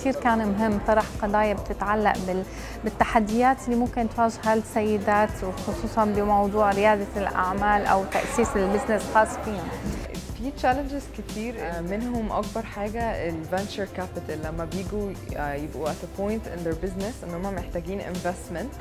كثير كان مهم طرح قضايا بتتعلق بالتحديات اللي ممكن تواجهها السيدات وخصوصا بموضوع رياده الاعمال او تاسيس البزنس خاص فيهم في تشالنجز كتير منهم اكبر حاجه الفنتشر كابيتال لما بيجوا يبقوا at a point in their business ان هم محتاجين investment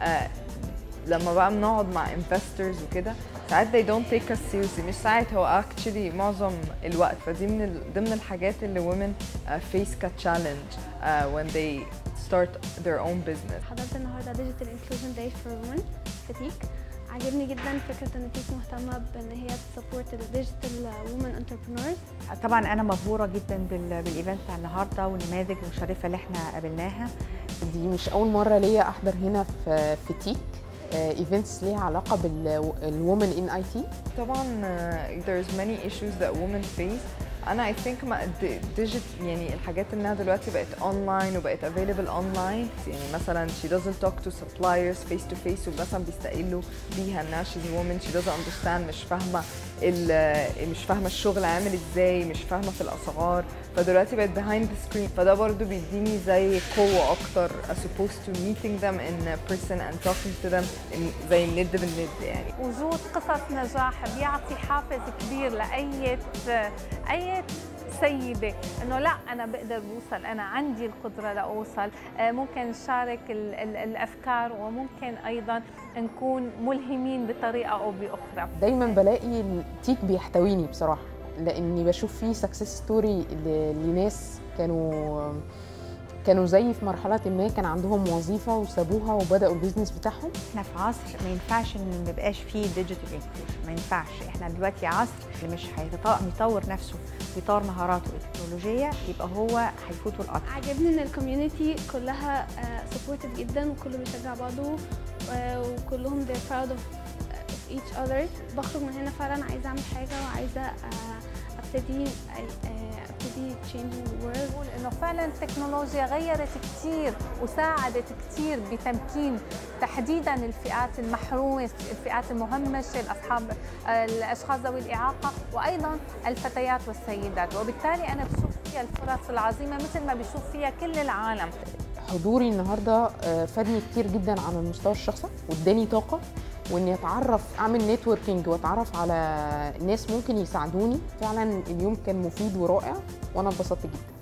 لما بقى بنقعد مع investors وكده ساعات they don't take us seriously مش ساعات هو actually معظم الوقت فدي من ضمن الحاجات اللي women uh, face ك challenge uh, when they start their own business حضرت النهارده ديجيتال انكلوجن داي فور وومن في تيك عجبني جدا فكره ان تيك مهتمه بان هي تسبورت الديجيتال وومن انتربرينورز طبعا انا مبهوره جدا بالايفنت بتاع النهارده والنماذج المشرفه اللي احنا قابلناها دي مش اول مره ليا احضر هنا في في تيك ايفنتس ليها علاقه بالومن ان اي تي طبعا uh, there's many issues that women face انا I think ما ديجيت يعني الحاجات انها دلوقتي بقت اونلاين وبقت available اونلاين يعني مثلا she doesn't talk to suppliers face to face ومثلا بيستقلوا بيها انها she's a woman she doesn't understand مش فاهمه مش فاهمه الشغل عامل ازاي مش فاهمه في الاسعار فدلوقتي بقت behind the screen فده برضو بيديني زي قوه اكتر as opposed to meeting them in person and talking to them in زي الند بالند يعني وجود قصص نجاح بيعطي حافز كبير لاي اي سيدة انه لا انا بقدر بوصل انا عندي القدرة لاوصل ممكن نشارك الافكار وممكن ايضا نكون ملهمين بطريقة او باخرى دايما بلاقي التيك بيحتويني بصراحة لاني بشوف فيه سكسس ستوري لناس كانوا كانوا زي في مرحلة ما كان عندهم وظيفة وسابوها وبدأوا البيزنس بتاعهم احنا في عصر ما ينفعش ان ما يبقاش فيه ديجيتال انكلوجن ما ينفعش احنا دلوقتي عصر اللي مش هيطور نفسه ويطور مهاراته التكنولوجية يبقى هو هيفوته القطر عجبني ان الكوميونتي كلها سبورتيف جدا وكله بيشجع بعضه وكلهم they're proud of each other بخرج من هنا فعلا عايزه اعمل حاجه وعايزه ابتدي ابتدي changing the world بقول انه فعلا التكنولوجيا غيرت كثير وساعدت كثير بتمكين تحديدا الفئات المحرومه الفئات المهمشه الاصحاب الاشخاص ذوي الاعاقه وايضا الفتيات والسيدات وبالتالي انا بشوف فيها الفرص العظيمه مثل ما بشوف فيها كل العالم حضوري النهارده فادني كتير جدا على المستوى الشخصي واداني طاقه واني اتعرف اعمل نتوركينج واتعرف على ناس ممكن يساعدوني فعلا اليوم كان مفيد ورائع وانا اتبسطت جدا